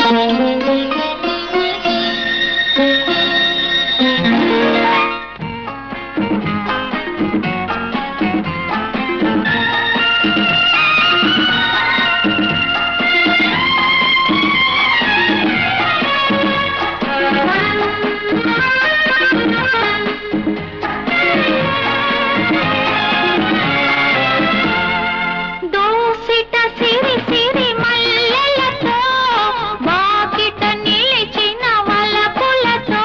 దోసిట సిరి సిరి మల్లెలతో వాకిట నిలిచిన వలపులతో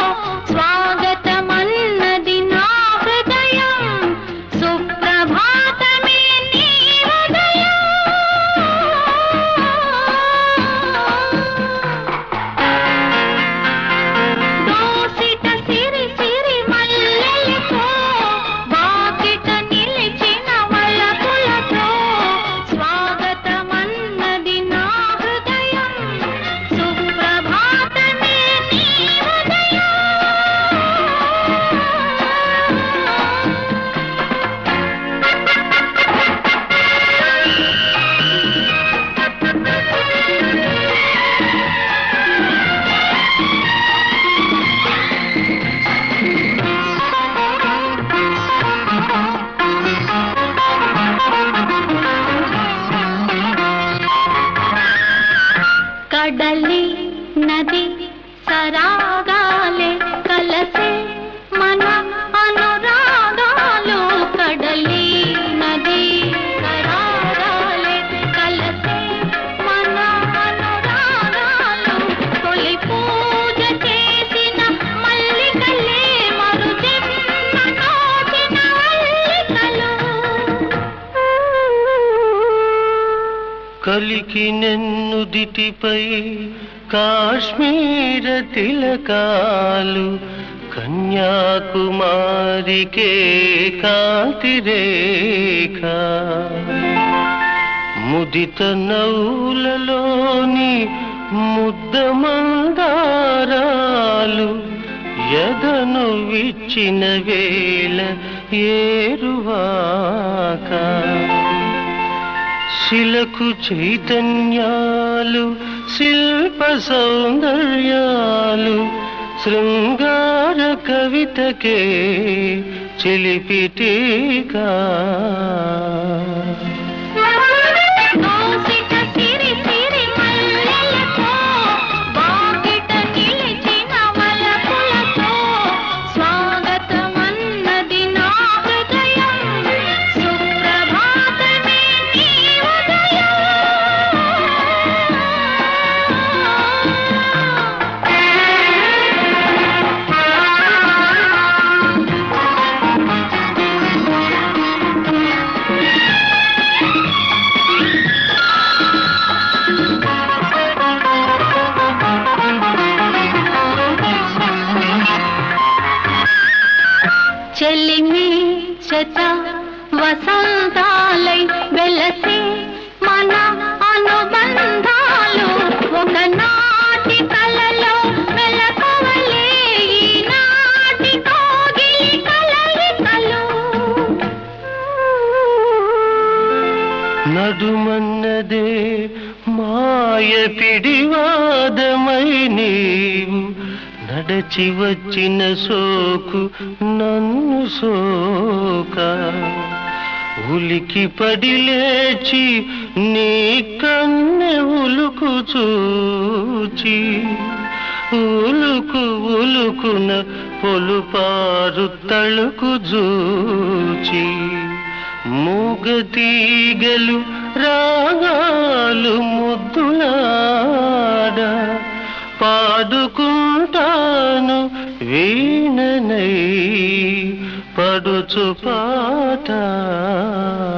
స్వాగతమన్నది నా హృదయం సుప్రభాతమే నీ ఉదయం దోసిట సిరి సిరి మల్లెలతో వాకిట నిలిచిన వలపులతో స్వాగతమన్నది నా హృదయం సుప్రభాతమే నీ ఉదయం కడలి నది సరాగాలే కలసే మన అనురాగాలు కడలి నది సరాగాలే కలసే మన అనురాగాలు తొలి పూజ చేసిన మల్లికలే మరు జన్మ నోచిన అల్లికలు కలికి నెన్నుదిటిపై కాశ్మీర తిలకాలు కన్యాకుమారికే కాంతిరేఖ ముదిత నౌలలోని ముద్ద మందారాలు ఎదను విచ్చిన వేళ ఏరువాక శిలకు చైతన్యాలు శిల్ప సౌందర్యాలు శృంగార కవితకే చిలిపిటీకా దోసిట సిరి సిరి మల్లెలతో వాకిట నిలిచిన వలపులతో స్వాగతమన్నది నా హృదయం సుప్రభాతమే నీ చెలిమి శత వసంతాలై వెలసే మన అనుబంధాలు ఒకనాటి కలలో మెలకువలే ఈనాటి కోగిలి కలయికలు నడుమన్నదే మాయ పిడివాదమై నీవు నడచి వచ్చిన సోకు నన్ను సోక ఉలికి పడి లేచి నీ కన్నె ఉలుకు చూచి ఉలుకు ఉలుకున పొలుపారు తళుకు జూచి మూగతీగలు రాగాలు ముద్దులాడ పాడుకుంటాను వీణనై పడుచు పాట